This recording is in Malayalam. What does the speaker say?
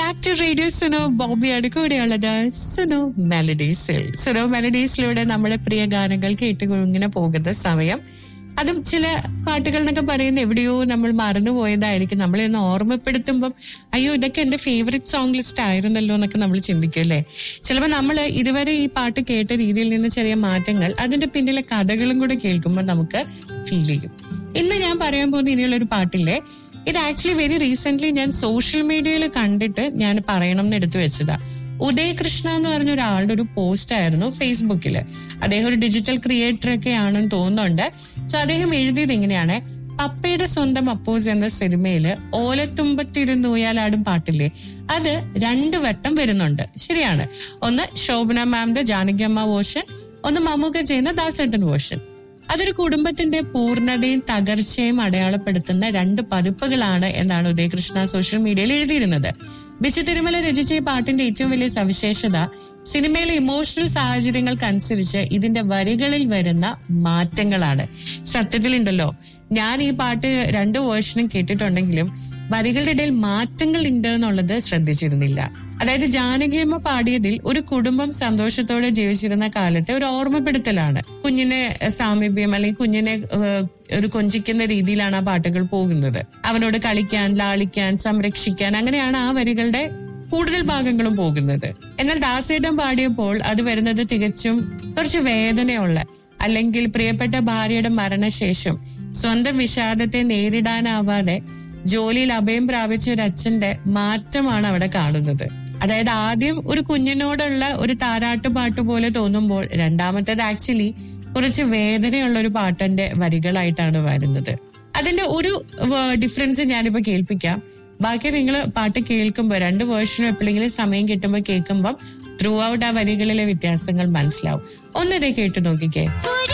ബാക്ക് ടു റേഡിയോ സുനോ ബോബിയാണ് കൂടെയുള്ളത് സുനോ മെലഡീസിൽ സുനോ മെലഡീസിലൂടെ നമ്മുടെ പ്രിയ ഗാനങ്ങൾ കേട്ട് ഇങ്ങനെ പോകുന്ന സമയം അതും ചില പാട്ടുകൾ എന്നൊക്കെ പറയുന്ന എവിടെയോ നമ്മൾ മറന്നുപോയതായിരിക്കും നമ്മളെ ഒന്ന് ഓർമ്മപ്പെടുത്തുമ്പം അയ്യോ ഇതൊക്കെ എന്റെ ഫേവറേറ്റ് സോങ് ലിസ്റ്റ് ആയിരുന്നല്ലോ എന്നൊക്കെ നമ്മൾ ചിന്തിക്കും അല്ലേ ചിലപ്പോൾ നമ്മൾ ഇതുവരെ ഈ പാട്ട് കേട്ട രീതിയിൽ നിന്ന് ചെറിയ മാറ്റങ്ങൾ അതിന്റെ പിന്നിലെ കഥകളും കൂടെ കേൾക്കുമ്പോൾ നമുക്ക് ഫീൽ ചെയ്യും ഇന്ന് ഞാൻ പറയാൻ പോകുന്ന ഇനിയുള്ള ഒരു പാട്ടില്ലേ ഇത് ആക്ച്വലി വെരി റീസെന്റ് ഞാൻ സോഷ്യൽ മീഡിയയിൽ കണ്ടിട്ട് ഞാൻ പറയണം എന്ന് എടുത്തു വെച്ചതാ ഉദയ് കൃഷ്ണ എന്ന് പറഞ്ഞ ഒരാളുടെ ഒരു പോസ്റ്റ് ആയിരുന്നു ഫേസ്ബുക്കിൽ അദ്ദേഹം ഒരു ഡിജിറ്റൽ ക്രിയേറ്റർ ഒക്കെ ആണെന്ന് തോന്നുന്നുണ്ട് സോ അദ്ദേഹം എഴുതിയത് ഇങ്ങനെയാണ് പപ്പയുടെ സ്വന്തം അപ്പോസ് എന്ന സിനിമയില് ഓലത്തുമ്പത്തിരുന്ന് ഊയാലാടും പാട്ടില്ലേ അത് രണ്ട് വട്ടം വരുന്നുണ്ട് ശരിയാണ് ഒന്ന് ശോഭന മാമിന്റെ ജാനകിയമ്മ വേർഷൻ ഒന്ന് മമ്മൂക്ക ചെയ്യുന്ന ദാസേട്ടൻ വേർഷൻ അതൊരു കുടുംബത്തിന്റെ പൂർണ്ണതയും തകർച്ചയും അടയാളപ്പെടുത്തുന്ന രണ്ട് പതിപ്പുകളാണ് എന്നാണ് ഉദയകൃഷ്ണ സോഷ്യൽ മീഡിയയിൽ എഴുതിയിരുന്നത് ബിച്ചു തിരുമല രചിച്ച ഈ പാട്ടിന്റെ ഏറ്റവും വലിയ സവിശേഷത സിനിമയിലെ ഇമോഷണൽ സാഹചര്യങ്ങൾക്കനുസരിച്ച് ഇതിന്റെ വരികളിൽ വരുന്ന മാറ്റങ്ങളാണ് സത്യത്തിലുണ്ടല്ലോ ഞാൻ ഈ പാട്ട് രണ്ട് വേർഷനും കേട്ടിട്ടുണ്ടെങ്കിലും വരികളുടെ ഇടയിൽ മാറ്റങ്ങൾ ഉണ്ട് എന്നുള്ളത് ശ്രദ്ധിച്ചിരുന്നില്ല അതായത് ജാനകിയമ്മ പാടിയതിൽ ഒരു കുടുംബം സന്തോഷത്തോടെ ജീവിച്ചിരുന്ന കാലത്തെ ഒരു ഓർമ്മപ്പെടുത്തലാണ് കുഞ്ഞിനെ സാമീപ്യം അല്ലെങ്കിൽ കുഞ്ഞിനെ ഏഹ്, ഒരു കൊഞ്ചിക്കുന്ന രീതിയിലാണ് ആ പാട്ടുകൾ പോകുന്നത് അവനോട് കളിക്കാൻ ലാളിക്കാൻ സംരക്ഷിക്കാൻ അങ്ങനെയാണ് ആ വരികളുടെ കൂടുതൽ ഭാഗങ്ങളും പോകുന്നത് എന്നാൽ ദാസേട്ടൻ പാടിയപ്പോൾ അത് വരുന്നത് തികച്ചും കുറച്ച് വേദനയുള്ള അല്ലെങ്കിൽ പ്രിയപ്പെട്ട ഭാര്യയുടെ മരണശേഷം സ്വന്തം വിഷാദത്തെ നേരിടാനാവാതെ ജോലിയിൽ അഭയം പ്രാപിച്ച ഒരു അച്ഛന്റെ മാറ്റമാണ് അവിടെ കാണുന്നത് അതായത് ആദ്യം ഒരു കുഞ്ഞിനോടുള്ള ഒരു താരാട്ട് പാട്ട് പോലെ തോന്നുമ്പോൾ രണ്ടാമത്തേത് ആക്ച്വലി കുറച്ച് വേദനയുള്ള ഒരു പാട്ടിന്റെ വരികളായിട്ടാണ് വരുന്നത് അതിന്റെ ഒരു ഡിഫറൻസ് ഞാനിപ്പോ കേൾപ്പിക്കാം ബാക്കി നിങ്ങൾ പാട്ട് കേൾക്കുമ്പോൾ രണ്ട് വേർഷനും എപ്പോഴെങ്കിലും സമയം കിട്ടുമ്പോൾ കേൾക്കുമ്പോൾ ത്രൂ ഔട്ട് ആ വരികളിലെ വ്യത്യാസങ്ങൾ മനസ്സിലാവും ഒന്നതേ കേട്ടു നോക്കിക്കേ ഒരു